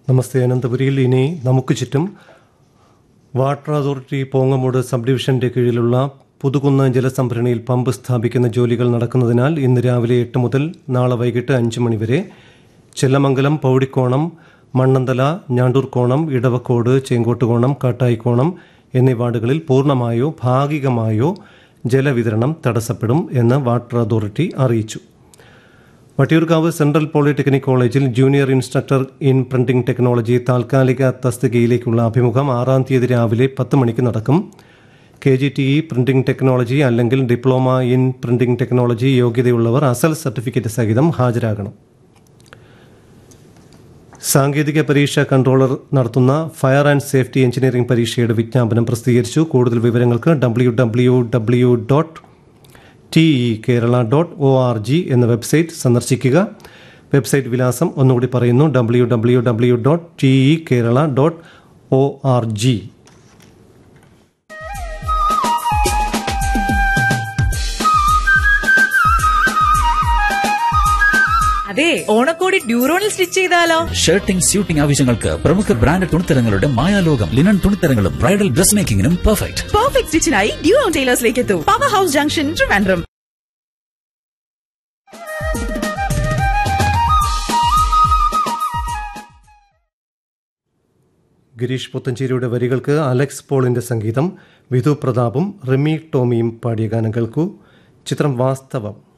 നമസ്തേ അനന്തപുരിയിൽ ഇനി നമുക്ക് ചുറ്റും വാട്ടർ അതോറിറ്റി പോങ്ങമൂട് സബ് ഡിവിഷന്റെ കീഴിലുള്ള പുതുകുന്ന് ജലസംഭരണിയിൽ പമ്പ് സ്ഥാപിക്കുന്ന ജോലികൾ നടക്കുന്നതിനാൽ ഇന്ന് രാവിലെ എട്ട് മുതൽ നാളെ വൈകിട്ട് അഞ്ച് മണിവരെ ചെല്ലമംഗലം പൗടിക്കോണം മണ്ണന്തല ഞാണ്ടൂർക്കോണം ഇടവക്കോട് ചേങ്കോട്ടുകോണം കാട്ടായിക്കോണം എന്നീ വാർഡുകളിൽ പൂർണ്ണമായോ ഭാഗികമായോ ജലവിതരണം തടസ്സപ്പെടും എന്ന് വാട്ടർ അതോറിറ്റി അറിയിച്ചു വട്ടിയൂർക്കാവ് സെൻട്രൽ പോളിടെക്നിക് കോളേജിൽ junior instructor in printing technology താൽക്കാലിക തസ്തികയിലേക്കുള്ള അഭിമുഖം ആറാം തീയതി രാവിലെ പത്ത് മണിക്ക് നടക്കും K G T E printing technology അല്ലെങ്കിൽ ഡിപ്ലോമ ഇൻ പ്രിന്റിംഗ് ടെക്നോളജി യോഗ്യതയുള്ളവർ അസൽ സർട്ടിഫിക്കറ്റ് സഹിതം ഹാജരാകണം സാങ്കേതിക പരീക്ഷ കൺട്രോളർ നടത്തുന്ന ഫയർ ആൻഡ് സേഫ്റ്റി എഞ്ചിനീയറിംഗ് പരീക്ഷയുടെ വിജ്ഞാപനം പ്രസിദ്ധീകരിച്ചു കൂടുതൽ വിവരങ്ങൾക്ക് W W W dot T E Kerala dot O R G എന്ന വെബ്സൈറ്റ് സന്ദർശിക്കുക വെബ്സൈറ്റ് വിലാസം ഒന്നുകൂടി പറയുന്നു W W W dot T E Kerala dot O R G അതെ ഓണക്കോടി ഡ്യൂറോണിൽ സ്റ്റിച്ച് ചെയ്താലോ ഷർട്ടിംഗ് സ്യൂട്ടിംഗ് ആവശ്യങ്ങൾക്ക് പ്രമുഖ ബ്രാൻഡ് തുണിത്തരങ്ങളുടെ മായാലോകം ലിനൻ തുണിത്തരങ്ങളും ബ്രൈഡൽ ഡ്രസ് മേക്കിംഗിനും പെർഫെക്റ്റ് പെർഫെക്റ്റ് സ്റ്റിച്ചിനായി ഡ്യൂറോൺ ടൈലേഴ്സിലേക്ക് എത്തൂ power house junction Trivandrum Gireesh പുത്തഞ്ചേരിയുടെ വരികൾക്ക് അലക്സ് പോളിന്റെ സംഗീതം വിധു പ്രതാപും റിമി ടോമിയും പാടിയ ഗാനം കേൾക്കൂ ചിത്രം വാസ്തവം